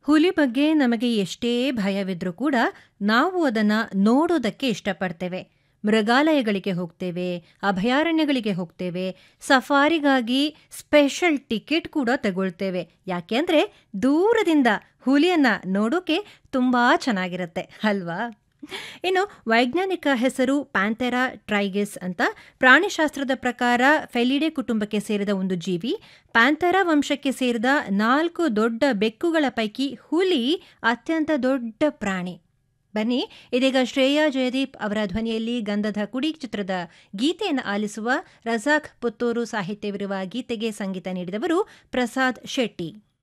ಹುಲಿ ಬಗ್ಗೆ ನಮಗೆ ಎಷ್ಟೇ ಭಯವಿದ್ರೂ ಕೂಡ ನಾವು ಅದನ್ನು ನೋಡೋದಕ್ಕೆ ಇಷ್ಟಪಡ್ತೇವೆ ಮೃಗಾಲಯಗಳಿಗೆ ಹೋಗ್ತೇವೆ ಅಭಯಾರಣ್ಯಗಳಿಗೆ ಹೋಗ್ತೇವೆ ಸಫಾರಿಗಾಗಿ ಸ್ಪೆಷಲ್ ಟಿಕೆಟ್ ಕೂಡ ತಗೊಳ್ತೇವೆ ಯಾಕೆಂದರೆ ದೂರದಿಂದ ಹುಲಿಯನ್ನು ನೋಡೋಕೆ ತುಂಬ ಚೆನ್ನಾಗಿರುತ್ತೆ ಅಲ್ವಾ ಇನ್ನು ವೈಜ್ಞಾನಿಕ ಹೆಸರು ಪ್ಯಾಂಥೆರಾ ಟ್ರೈಗೆಸ್ ಅಂತ ಪ್ರಾಣಿಶಾಸ್ತ್ರದ ಪ್ರಕಾರ ಫೆಲಿಡೆ ಕುಟುಂಬಕ್ಕೆ ಸೇರಿದ ಒಂದು ಜೀವಿ ಪ್ಯಾಂಥೆರಾ ವಂಶಕ್ಕೆ ಸೇರಿದ ನಾಲ್ಕು ದೊಡ್ಡ ಬೆಕ್ಕುಗಳ ಪೈಕಿ ಹುಲಿ ಅತ್ಯಂತ ದೊಡ್ಡ ಪ್ರಾಣಿ ಬನ್ನಿ ಇದೀಗ ಶ್ರೇಯಾ ಜಯದೀಪ್ ಅವರ ಧ್ವನಿಯಲ್ಲಿ ಗಂಧದ ಕುಡಿ ಚಿತ್ರದ ಗೀತೆಯನ್ನು ಆಲಿಸುವ ರಜಾಕ್ ಪುತ್ತೂರು ಸಾಹಿತ್ಯವಿರುವ ಗೀತೆಗೆ ಸಂಗೀತ ನೀಡಿದವರು ಪ್ರಸಾದ್ ಶೆಟ್ಟಿ